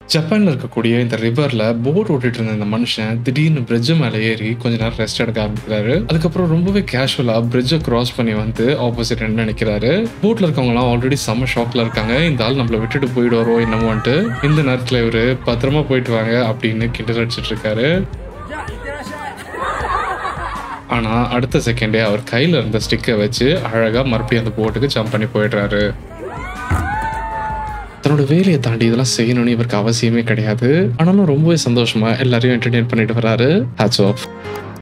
ஜப்பான்ல இருக்கக்கூடிய இந்த ரிவர்ல போட் ஓட்டிட்டு இருந்த இந்த மனுஷன் திடீர்னு பிரிட்ஜ் மேல ஏறி கொஞ்ச நேரம் ரெஸ்ட் எடுக்க ஆரம்பிக்கிறாரு அதுக்கப்புறம் ரொம்பவே கேஷுவலா பிரிட்ஜை கிராஸ் பண்ணி வந்து ஆப்போசிட் ரெண்டு நினைக்கிறாரு போட்ல இருக்கவங்க எல்லாம் ஆல்ரெடி செம்ம ஷாக்ல இருக்காங்க இந்த ஆள் நம்மள விட்டுட்டு போயிடுவாரோ என்னமோன்ட்டு இந்த நேரத்துல இவரு பத்திரமா போயிட்டு வாங்க அப்படின்னு கிண்டல் அடிச்சிட்டு இருக்காரு ஆனா அடுத்த செகண்டே அவர் கையில இருந்த ஸ்டிக்கை வச்சு அழகா மறுபடியும் அந்த போட்டுக்கு ஜம்ப் பண்ணி போயிடுறாரு தன்னோட வேலையை தாண்டி இதெல்லாம் செய்யணும்னு இவருக்கு அவசியமே கிடையாது ஆனாலும் ரொம்பவே சந்தோஷமா எல்லாரையும் என்டர்டெயின் பண்ணிட்டு வராரு ஹேட்ஸ் ஆஃப்